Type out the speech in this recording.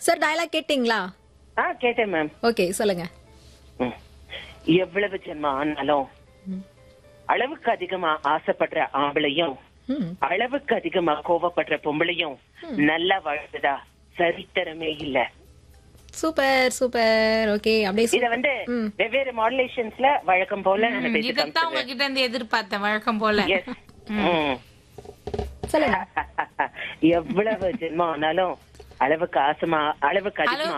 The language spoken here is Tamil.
சார் டயலாக் கேட்டிங்களா ஆ கேட்டேன் மேம் ஓகே சொல்லுங்க ம். எவ்வளவு ஜென்மம் ஆனாலும் அளவுக்கு அதிகமா ஆசைப்படுற ஆம்பளையும் ம் அளவுக்கு அதிகமா கோவப்படுற பொம்பளையும் நல்லா வாழ்றதா சரித்திரமே இல்ல சூப்பர் சூப்பர் ஓகே அப்படியே இத வந்து ம். வெவ்வேறு மாடுலேஷன்ஸ்ல வழக்கம் போல நான் பேசி இதைத்தான் உங்ககிட்ட இருந்து எதிர்பார்த்தேன் வழக்கம் போல எஸ் ம். சொல்லுங்க எவ்வளவு ஜென்மம் ஆனாலும் அளவுக்கு ஆசமா அளவுக்கு அதிகமா